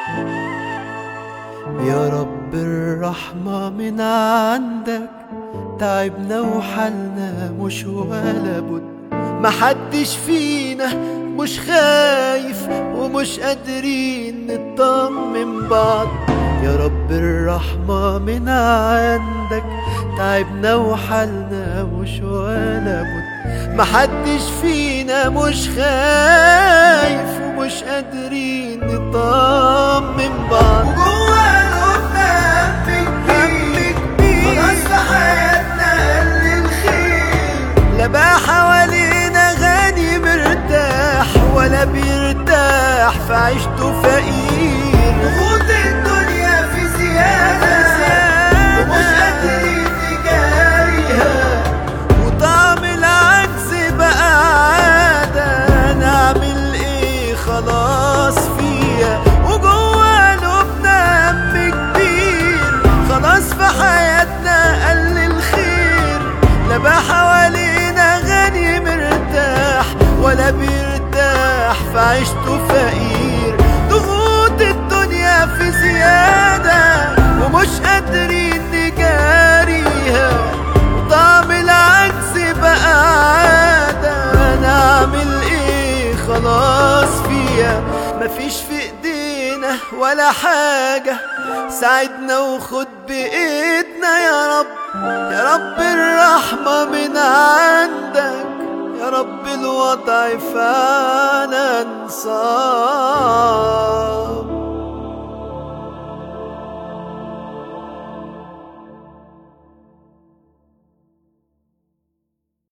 يا رب الرحمة من عندك تعبنا وحالنا مش ولا بد محدش فينا مش خايف ومش قادرين نطمن بعض يا رب الرحمة من عندك تعبنا وحالنا مش ولا بد محدش فينا مش خايف ومش قادرين نطمن بعض وجوه قلوبنا هم كبير خلاص في حياتنا قل الخير لا بقى حوالينا غني مرتاح ولا بيرتاح في عيشته فقير ضغوط الدنيا في زيادة ومش قادرين نجاريها وطعم العجز بقى عادة نعمل ايه خلاص فيها وجوه قلوبنا هم كبير خلاص في حياتنا قل الخير لا بقى حوالينا غني مرتاح ولا بيرتاح في عيشته فقير ضغوط الدنيا في زيادة ومش قادرين نجاريها طعم العجز بقى عادة نعمل ايه خلاص فيها مفيش في ايدينا ولا حاجة ساعدنا وخد بايدنا يا رب يا رب الرحمة من عندك يا رب الوضع فعلا صعب